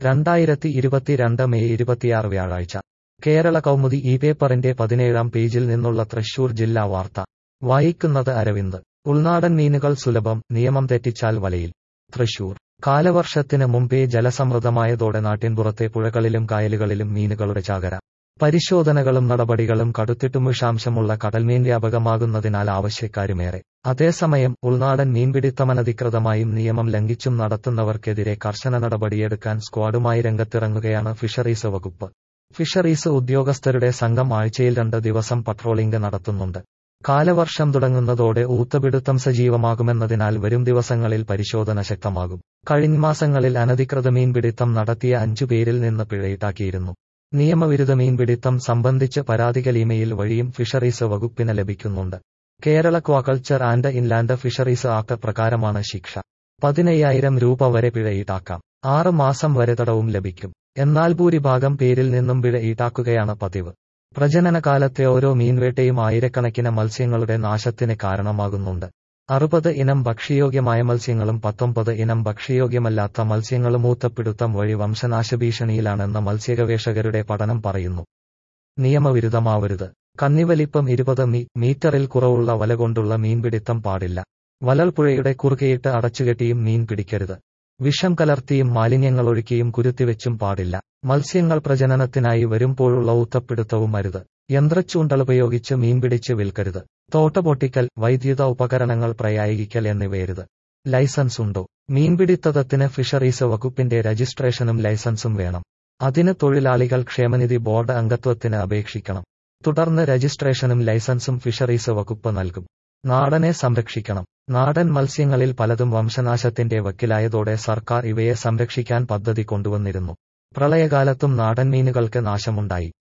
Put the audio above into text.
രണ്ടായിരത്തി ഇരുപത്തിരണ്ട് മെയ് ഇരുപത്തിയാറ് വ്യാഴാഴ്ച കേരള കൗമുദി ഈ പേപ്പറിന്റെ പതിനേഴാം പേജിൽ നിന്നുള്ള തൃശൂർ ജില്ലാ വാർത്ത വായിക്കുന്നത് അരവിന്ദ് ഉൾനാടൻ മീനുകൾ സുലഭം നിയമം തെറ്റിച്ചാൽ വലയിൽ തൃശൂർ കാലവർഷത്തിന് മുമ്പേ ജലസമൃദ്ധമായതോടെ നാട്ടിൻപുറത്തെ പുഴകളിലും കായലുകളിലും മീനുകളുടെ ചാകര പരിശോധനകളും നടപടികളും കടുത്തിട്ടും വിഷാംശമുള്ള കടൽമീൻ വ്യാപകമാകുന്നതിനാൽ ആവശ്യക്കാരുമേറെ അതേസമയം ഉൾനാടൻ മീൻപിടുത്തമനധികൃതമായും നിയമം ലംഘിച്ചും നടത്തുന്നവർക്കെതിരെ കർശന നടപടിയെടുക്കാൻ സ്ക്വാഡുമായി രംഗത്തിറങ്ങുകയാണ് ഫിഷറീസ് വകുപ്പ് ഫിഷറീസ് ഉദ്യോഗസ്ഥരുടെ സംഘം ആഴ്ചയിൽ രണ്ട് ദിവസം പട്രോളിംഗ് നടത്തുന്നുണ്ട് കാലവർഷം തുടങ്ങുന്നതോടെ ഊത്തപിടുത്തം സജീവമാകുമെന്നതിനാൽ വരും ദിവസങ്ങളിൽ പരിശോധന ശക്തമാകും കഴിഞ്ഞ മാസങ്ങളിൽ അനധികൃത മീൻപിടുത്തം നടത്തിയ അഞ്ചു പേരിൽ നിന്ന് പിഴയിട്ടാക്കിയിരുന്നു നിയമവിരുദ്ധ മീൻപിടുത്തം സംബന്ധിച്ച് പരാതികൾ ഇമെയിൽ വഴിയും ഫിഷറീസ് വകുപ്പിന് ലഭിക്കുന്നുണ്ട് Kerala aquaculture and inland fisheries act പ്രകാരമാണ് ശിക്ഷ പതിനയ്യായിരം രൂപ വരെ പിഴ ഈടാക്കാം ആറ് മാസം വരെ തടവും ലഭിക്കും എന്നാൽ ഭൂരിഭാഗം പേരിൽ നിന്നും പിഴ ഈടാക്കുകയാണ് പതിവ് പ്രജനനകാലത്തെ ഓരോ മീൻവേട്ടയും ആയിരക്കണക്കിന് മത്സ്യങ്ങളുടെ നാശത്തിന് കാരണമാകുന്നുണ്ട് അറുപത് ഇനം ഭക്ഷ്യയോഗ്യമായ മത്സ്യങ്ങളും പത്തൊമ്പത് ഇനം ഭക്ഷ്യയോഗ്യമല്ലാത്ത മത്സ്യങ്ങളും ഊത്തപ്പിടുത്തം വഴി വംശനാശ ഭീഷണിയിലാണെന്ന് മത്സ്യഗവേഷകരുടെ പഠനം പറയുന്നു നിയമവിരുദ്ധമാവരുത് കന്നിവലിപ്പം ഇരുപത് മീ മീറ്ററിൽ കുറവുള്ള വല കൊണ്ടുള്ള മീൻപിടുത്തം പാടില്ല വലൽപ്പുഴയുടെ കുറുകെയിട്ട് അടച്ചുകെട്ടിയും മീൻ പിടിക്കരുത് വിഷം കലർത്തിയും മാലിന്യങ്ങൾ ഒഴുക്കിയും കുരുത്തിവെച്ചും പാടില്ല മത്സ്യങ്ങൾ പ്രജനനത്തിനായി വരുമ്പോഴുള്ള ഊത്തപ്പിടുത്തവും അരുത് യന്ത്രച്ചൂണ്ടൽ ഉപയോഗിച്ച് മീൻ പിടിച്ച് വിൽക്കരുത് തോട്ട പൊട്ടിക്കൽ വൈദ്യുത ഉപകരണങ്ങൾ പ്രയോഗിക്കൽ എന്നിവയരുത് ലൈസൻസ് ഉണ്ടോ മീൻപിടിത്തത്തിന് ഫിഷറീസ് വകുപ്പിന്റെ രജിസ്ട്രേഷനും ലൈസൻസും വേണം അതിന് തൊഴിലാളികൾ ക്ഷേമനിധി ബോർഡ് അംഗത്വത്തിന് അപേക്ഷിക്കണം തുടർന്ന് രജിസ്ട്രേഷനും ലൈസൻസും ഫിഷറീസ് വകുപ്പ് നൽകും നാടനെ സംരക്ഷിക്കണം നാടൻ മത്സ്യങ്ങളിൽ പലതും വംശനാശത്തിന്റെ വക്കിലായതോടെ സർക്കാർ ഇവയെ സംരക്ഷിക്കാൻ പദ്ധതി കൊണ്ടുവന്നിരുന്നു പ്രളയകാലത്തും നാടൻ മീനുകൾക്ക് നാശമുണ്ടായി